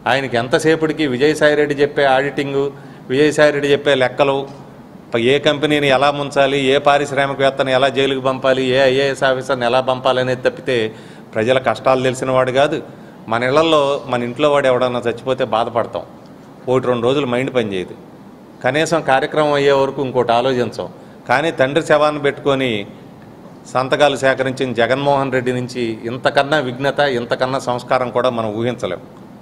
ఆయనకి ఎంతసేపటికి విజయసాయిరెడ్డి చెప్పే ఆడిటింగు విజయసాయిరెడ్డి చెప్పే లెక్కలు ప- ఏ కంపెనీని ఎలా ముంచాలి ఏ పారిశ్రామికవేత్తని ఎలా జైలుకు పంపాలి ఏ ఐఏఎస్ ఆఫీసర్ని ఎలా పంపాలి అనేది తప్పితే ప్రజల కష్టాలు తెలిసిన వాడు కాదు మన ఇళ్లలో మన ఇంట్లో వాడు ఎవడన్నా చచ్చిపోతే బాధపడతాం ఒకటి రెండు రోజులు మైండ్ పనిచేయదు కనీసం కార్యక్రమం అయ్యే వరకు ఇంకోటి ఆలోచించాం కానీ తండ్రి శవాన్ని పెట్టుకొని సంతకాలు సేకరించిన జగన్మోహన్ రెడ్డి నుంచి ఇంతకన్నా విఘ్నత ఇంతకన్నా సంస్కారం కూడా మనం ఊహించలేం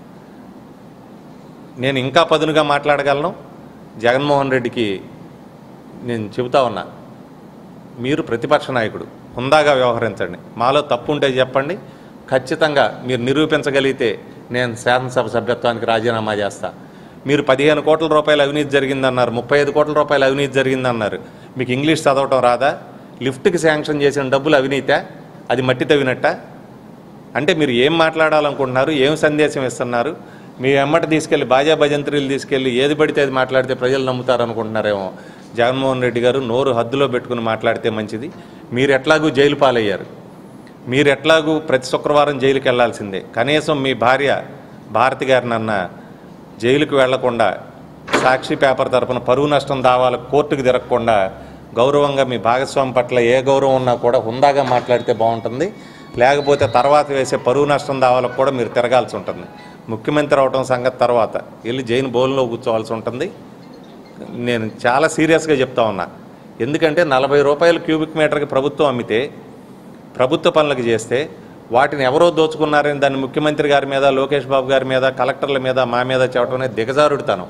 నేను ఇంకా పదునుగా మాట్లాడగలను జగన్మోహన్ రెడ్డికి నేను చెబుతా ఉన్నా మీరు ప్రతిపక్ష నాయకుడు హుందాగా వ్యవహరించండి మాలో తప్పు ఉంటే చెప్పండి ఖచ్చితంగా మీరు నిరూపించగలిగితే నేను శాసనసభ సభ్యత్వానికి రాజీనామా చేస్తా మీరు పదిహేను కోట్ల రూపాయల అవినీతి జరిగిందన్నారు ముప్పై ఐదు కోట్ల రూపాయల అవినీతి జరిగిందన్నారు మీకు ఇంగ్లీష్ చదవటం రాదా లిఫ్ట్కి శాంక్షన్ చేసిన డబ్బులు అవినీతా అది మట్టి తవ్వినట్ట అంటే మీరు ఏం మాట్లాడాలనుకుంటున్నారు ఏం సందేశం ఇస్తున్నారు మీ ఎమ్మట తీసుకెళ్లి బాజా భజంత్రీలు తీసుకెళ్లి ఏది పడితే అది మాట్లాడితే ప్రజలు నమ్ముతారు అనుకుంటున్నారేమో జగన్మోహన్ రెడ్డి గారు నోరు హద్దులో పెట్టుకుని మాట్లాడితే మంచిది మీరు ఎట్లాగూ జైలు పాలయ్యారు మీరు ఎట్లాగూ ప్రతి శుక్రవారం జైలుకి వెళ్లాల్సిందే కనీసం మీ భార్య భారతి గారినన్న జైలుకు వెళ్లకుండా సాక్షి పేపర్ తరపున పరువు నష్టం దావాలకు కోర్టుకు తిరగకుండా గౌరవంగా మీ భాగస్వామి పట్ల ఏ గౌరవం ఉన్నా కూడా హుందాగా మాట్లాడితే బాగుంటుంది లేకపోతే తర్వాత వేసే పరువు నష్టం దావాలకు కూడా మీరు తిరగాల్సి ఉంటుంది ముఖ్యమంత్రి అవటం సంగతి తర్వాత వెళ్ళి జైలు బోన్లో కూర్చోవాల్సి ఉంటుంది నేను చాలా సీరియస్గా చెప్తా ఉన్నా ఎందుకంటే నలభై రూపాయల క్యూబిక్ మీటర్కి ప్రభుత్వం అమ్మితే ప్రభుత్వ పనులకు చేస్తే వాటిని ఎవరో దోచుకున్నారని దాన్ని ముఖ్యమంత్రి గారి మీద లోకేష్ బాబు గారి మీద కలెక్టర్ల మీద మా మీద చెప్పడం అనేది దిగజారుడుతాను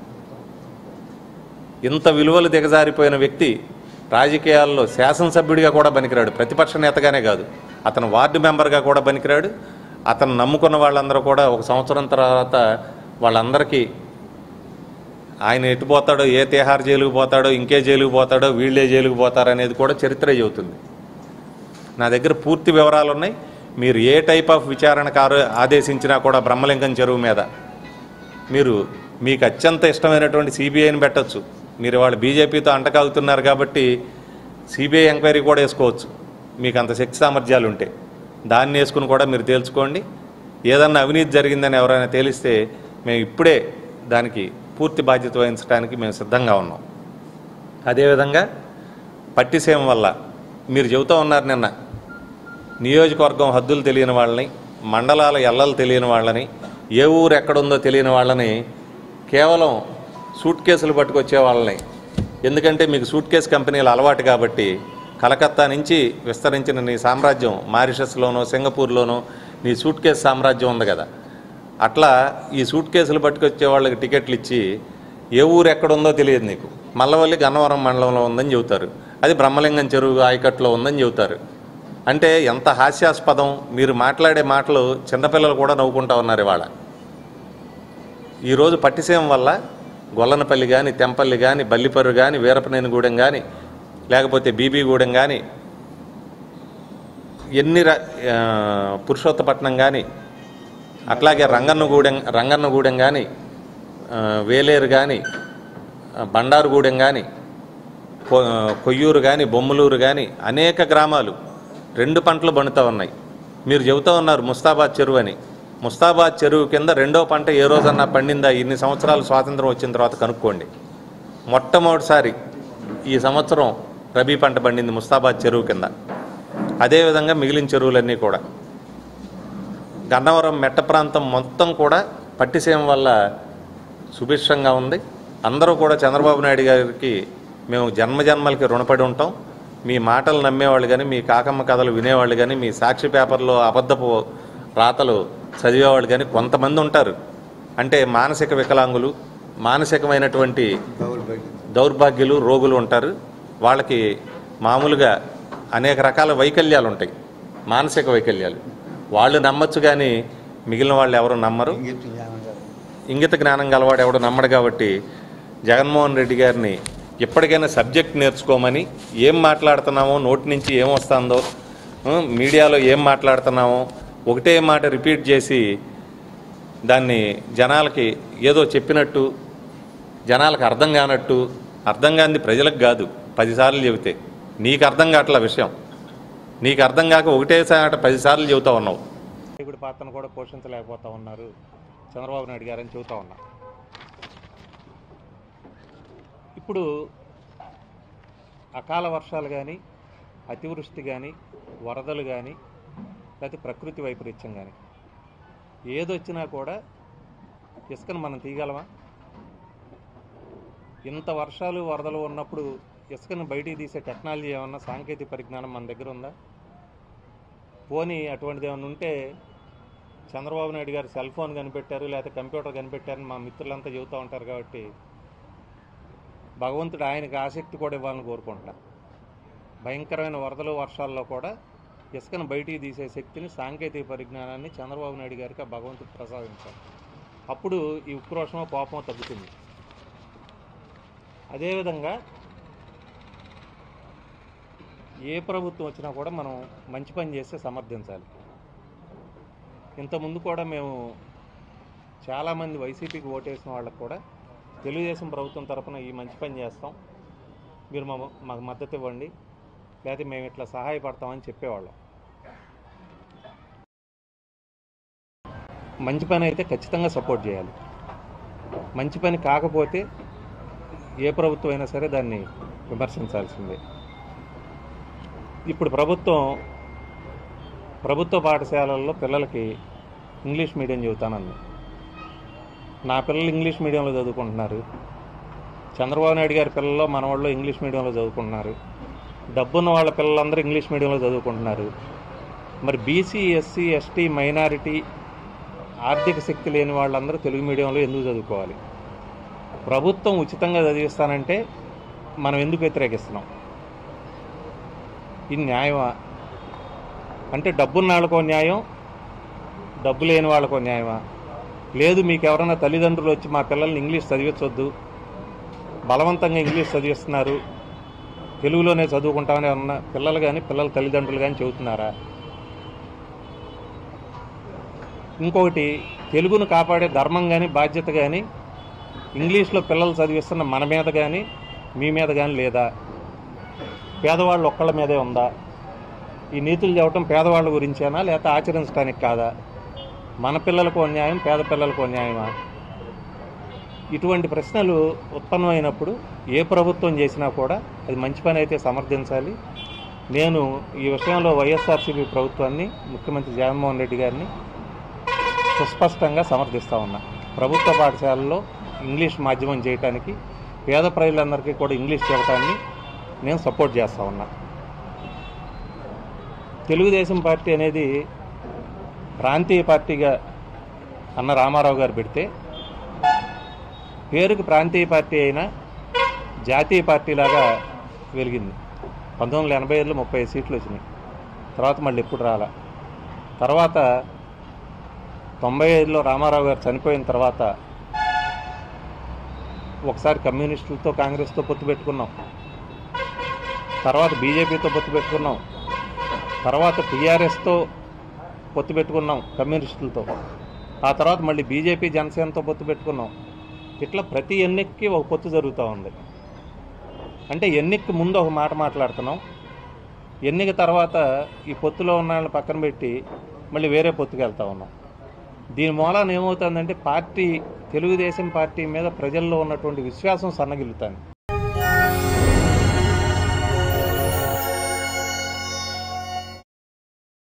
ఇంత విలువలు దిగజారిపోయిన వ్యక్తి రాజకీయాల్లో శాసనసభ్యుడిగా కూడా పనికిరాడు ప్రతిపక్ష నేతగానే కాదు అతను వార్డు మెంబర్గా కూడా పనికిరాడు అతను నమ్ముకున్న వాళ్ళందరూ కూడా ఒక సంవత్సరం తర్వాత వాళ్ళందరికీ ఆయన ఎటు పోతాడో ఏ తిహార్ జైలుకు పోతాడో ఇంకే జైలుకు పోతాడో వీళ్ళే జైలుకు పోతారనేది కూడా చరిత్ర చెబుతుంది నా దగ్గర పూర్తి వివరాలు ఉన్నాయి మీరు ఏ టైప్ ఆఫ్ విచారణకు ఆరో- ఆదేశించినా కూడా బ్రహ్మలింగం చెరువు మీద మీరు మీకు అత్యంత ఇష్టమైనటువంటి సిబిఐని పెట్టొచ్చు మీరు వాళ్ళు బీజేపీతో అంటకాగుతున్నారు కాబట్టి సిబిఐ ఎంక్వైరీ కూడా వేసుకోవచ్చు మీకు అంత శక్తి సామర్థ్యాలు ఉంటే దాన్ని వేసుకుని కూడా మీరు తేల్చుకోండి ఏదన్నా అవినీతి జరిగిందని ఎవరైనా తేలిస్తే మేము ఇప్పుడే దానికి పూర్తి బాధ్యత వహించడానికి మేము సిద్ధంగా ఉన్నాం అదేవిధంగా పట్టిసీమ వల్ల మీరు చెబుతూ ఉన్నారు నిన్న నియోజకవర్గం హద్దులు తెలియని వాళ్ళని మండలాల ఎల్లలు తెలియని వాళ్ళని ఏ ఊరు ఎక్కడుందో తెలియని వాళ్ళని కేవలం సూట్ కేసులు పట్టుకొచ్చే వాళ్ళని ఎందుకంటే మీకు సూట్ కేసు కంపెనీలు అలవాటు కాబట్టి కలకత్తా నుంచి విస్తరించిన నీ సామ్రాజ్యం మారిషస్లోనో సింగపూర్లోనో నీ సూట్ కేసు సామ్రాజ్యం ఉంది కదా అట్లా ఈ సూట్ కేసులు పట్టుకొచ్చే వాళ్ళకి టికెట్లు ఇచ్చి ఏ ఊరు ఎక్కడుందో తెలియదు నీకు మల్లవల్లి గన్నవరం మండలంలో ఉందని చెబుతారు అది బ్రహ్మలింగం చెరువు ఆయకట్లో ఉందని చెబుతారు అంటే ఎంత హాస్యాస్పదం మీరు మాట్లాడే మాటలు చిన్నపిల్లలు కూడా నవ్వుకుంటా ఉన్నారు ఇవాళ ఈరోజు పట్టిసీమ వల్ల గొల్లనపల్లి కానీ తెంపల్లి కానీ బల్లిపర్రు కానీ వీరపనేనిగూడెం కానీ లేకపోతే బీబీగూడెం కానీ ఎన్ని ర- ఆ, పురుషోత్తపట్నం కానీ అట్లాగే రంగన్నగూడెం రంగన్నగూడెం కానీ ఆ, వేలేరు కానీ ఆ, బండారుగూడెం కానీ కొ- కొయ్యూరు కానీ బొమ్మలూరు కానీ అనేక గ్రామాలు రెండు పంటలు పండుతూ ఉన్నాయి మీరు చెబుతూ ఉన్నారు ముస్తాబాద్ చెరువు అని ముస్తాబాద్ చెరువు కింద రెండో పంట ఏ రోజన్నా పండిందా ఇన్ని సంవత్సరాలు స్వాతంత్రం వచ్చిన తర్వాత కనుక్కోండి మొట్టమొదటిసారి ఈ సంవత్సరం రబీ పంట పండింది ముస్తాబాద్ చెరువు కింద అదేవిధంగా మిగిలిన చెరువులన్నీ కూడా గన్నవరం మెట్ట ప్రాంతం మొత్తం కూడా పట్టిసీమ వల్ల సుభిక్షంగా ఉంది అందరూ కూడా చంద్రబాబు నాయుడు గారికి మేము జన్మ జన్మలకి రుణపడి ఉంటాం మీ మాటలు నమ్మేవాళ్ళు కానీ మీ కాకమ్మ కథలు వినేవాళ్ళు కానీ మీ సాక్షి పేపర్లో అబద్ధపు రాతలు చదివేవాళ్ళు కానీ కొంతమంది ఉంటారు అంటే మానసిక వికలాంగులు మానసికమైనటువంటి దౌర్భాగ్యులు రోగులు ఉంటారు వాళ్ళకి మామూలుగా అనేక రకాల వైకల్యాలు ఉంటాయి మానసిక వైకల్యాలు వాళ్ళు నమ్మచ్చు కానీ మిగిలిన వాళ్ళు ఎవరు నమ్మరు ఇంగిత జ్ఞానం గలవాడు ఎవడు నమ్మడు కాబట్టి జగన్మోహన్ రెడ్డి గారిని ఎప్పటికైనా సబ్జెక్ట్ నేర్చుకోమని ఏం మాట్లాడుతున్నామో నోటి నుంచి ఏం వస్తుందో ఆ, మీడియాలో ఏం మాట్లాడుతున్నామో ఒకటే మాట రిపీట్ చేసి దాన్ని జనాలకి ఏదో చెప్పినట్టు జనాలకు అర్థం కానట్టు అర్థం కానిది ప్రజలకు కాదు పదిసార్లు చెబితే నీకు అర్థం కావట్ల విషయం నీకు అర్థం కాక ఒకటేసారి పదిసార్లు చెబుతా ఉన్నావు నాయకుడి పాత్రను కూడా పోషించలేకపోతా ఉన్నారు చంద్రబాబు నాయుడు గారని చెబుతా ఉన్నా ఇప్పుడు అకాల వర్షాలు కానీ అతివృష్టి కానీ వరదలు కానీ లేకపోతే ప్రకృతి వైపరీత్యం కానీ ఏదొచ్చినా కూడా ఇసుకను మనం తీయగలమా ఇంత వర్షాలు వరదలు ఉన్నప్పుడు ఇసుకను బయటికి తీసే టెక్నాలజీ ఏమన్నా సాంకేతిక పరిజ్ఞానం మన దగ్గర ఉందా పోనీ అటువంటిది ఏమైనా ఉంటే చంద్రబాబు నాయుడు గారు సెల్ ఫోన్ కనిపెట్టారు లేకపోతే కంప్యూటర్ కనిపెట్టారని మా మిత్రులంతా చెబుతూ ఉంటారు కాబట్టి భగవంతుడు ఆయనకి ఆసక్తి కూడా ఇవ్వాలని కోరుకుంటున్నా భయంకరమైన వరదలు వర్షాల్లో కూడా ఇసుకను బయటికి తీసే శక్తిని సాంకేతిక పరిజ్ఞానాన్ని చంద్రబాబు నాయుడు గారికి ఆ భగవంతుడు ప్రసాదించాలి అప్పుడు ఈ ఉక్రోషమో కోపమో తగ్గుతుంది అదేవిధంగా ఏ ప్రభుత్వం వచ్చినా కూడా మనం మంచి పని చేస్తే సమర్థించాలి ఇంతకుముందు కూడా మేము చాలామంది వైసీపీకి ఓటేసిన వాళ్ళకు కూడా తెలుగుదేశం ప్రభుత్వం తరపున ఈ మంచి పని చేస్తాం మీరు మా మాకు మద్దతు ఇవ్వండి లేకపోతే మేము ఇట్లా సహాయపడతామని చెప్పేవాళ్ళం మంచి పని అయితే ఖచ్చితంగా సపోర్ట్ చేయాలి మంచి పని కాకపోతే ఏ ప్రభుత్వం అయినా సరే దాన్ని విమర్శించాల్సిందే ఇప్పుడు ప్రభుత్వం ప్రభుత్వ పాఠశాలల్లో పిల్లలకి ఇంగ్లీష్ మీడియం చెబుతానంది నా పిల్లలు ఇంగ్లీష్ మీడియంలో చదువుకుంటున్నారు చంద్రబాబు నాయుడు గారి పిల్లలు మన వాళ్ళు ఇంగ్లీష్ మీడియంలో చదువుకుంటున్నారు డబ్బున్న వాళ్ళ పిల్లలందరూ ఇంగ్లీష్ మీడియంలో చదువుకుంటున్నారు మరి బీసీ ఎస్సీ ఎస్టీ మైనారిటీ ఆర్థిక శక్తి లేని వాళ్ళందరూ తెలుగు మీడియంలో ఎందుకు చదువుకోవాలి ప్రభుత్వం ఉచితంగా చదివిస్తానంటే మనం ఎందుకు వ్యతిరేకిస్తున్నాం ఇది న్యాయమా అంటే డబ్బున్న వాళ్ళకో న్యాయం డబ్బు లేని వాళ్ళకో న్యాయమా లేదు మీకు ఎవరైనా తల్లిదండ్రులు వచ్చి మా పిల్లల్ని ఇంగ్లీష్ చదివించొద్దు బలవంతంగా ఇంగ్లీష్ చదివిస్తున్నారు తెలుగులోనే చదువుకుంటామని ఉన్న పిల్లలు కానీ పిల్లల తల్లిదండ్రులు కానీ చెబుతున్నారా ఇంకొకటి తెలుగును కాపాడే ధర్మం కానీ బాధ్యత కానీ ఇంగ్లీష్లో పిల్లలు చదివిస్తున్న మన మీద కానీ మీ మీద కానీ లేదా పేదవాళ్ళు ఒక్కళ్ళ మీదే ఉందా ఈ నీతులు చెప్పడం పేదవాళ్ళ గురించేనా లేకపోతే ఆచరించడానికి కాదా మన పిల్లలకు అన్యాయం పేద పిల్లలకు అన్యాయమా ఇటువంటి ప్రశ్నలు ఉత్పన్నమైనప్పుడు ఏ ప్రభుత్వం చేసినా కూడా అది మంచి పని అయితే సమర్థించాలి నేను ఈ విషయంలో వైఎస్ఆర్సీపీ ప్రభుత్వాన్ని ముఖ్యమంత్రి జగన్మోహన్ రెడ్డి గారిని సుస్పష్టంగా సమర్థిస్తా ఉన్నా ప్రభుత్వ పాఠశాలల్లో ఇంగ్లీష్ మాధ్యమం చేయడానికి పేద ప్రజలందరికీ కూడా ఇంగ్లీష్ చెప్పడాన్ని నేను సపోర్ట్ చేస్తా ఉన్నా తెలుగుదేశం పార్టీ అనేది ప్రాంతీయ పార్టీగా అన్న రామారావు గారు పెడితే పేరుకు ప్రాంతీయ పార్టీ అయినా జాతీయ పార్టీలాగా వెలిగింది పంతొమ్మిది వందల ఎనభై ఐదులో ముప్పై ఐదు సీట్లు వచ్చినాయి తర్వాత మళ్ళీ ఎప్పుడు రాలా తర్వాత తొంభై ఐదులో రామారావు గారు చనిపోయిన తర్వాత ఒకసారి కమ్యూనిస్టులతో కాంగ్రెస్తో పొత్తు పెట్టుకున్నాం తర్వాత బీజేపీతో పొత్తు పెట్టుకున్నాం తర్వాత టీఆర్ఎస్తో పొత్తు పెట్టుకున్నాం కమ్యూనిస్టులతో ఆ తర్వాత మళ్ళీ బీజేపీ జనసేనతో పొత్తు పెట్టుకున్నాం ఇట్లా ప్రతి ఎన్నికకి ఒక పొత్తు జరుగుతూ ఉంది అంటే ఎన్నికకి ముందు ఒక మాట మాట్లాడుతున్నాం ఎన్నిక తర్వాత ఈ పొత్తులో ఉన్న వాళ్ళని పక్కన పెట్టి మళ్ళీ వేరే పొత్తుకి వెళ్తా ఉన్నాం దీని మూలాన ఏమవుతుందంటే పార్టీ తెలుగుదేశం పార్టీ మీద ప్రజల్లో ఉన్నటువంటి విశ్వాసం సన్నగిల్లుతాను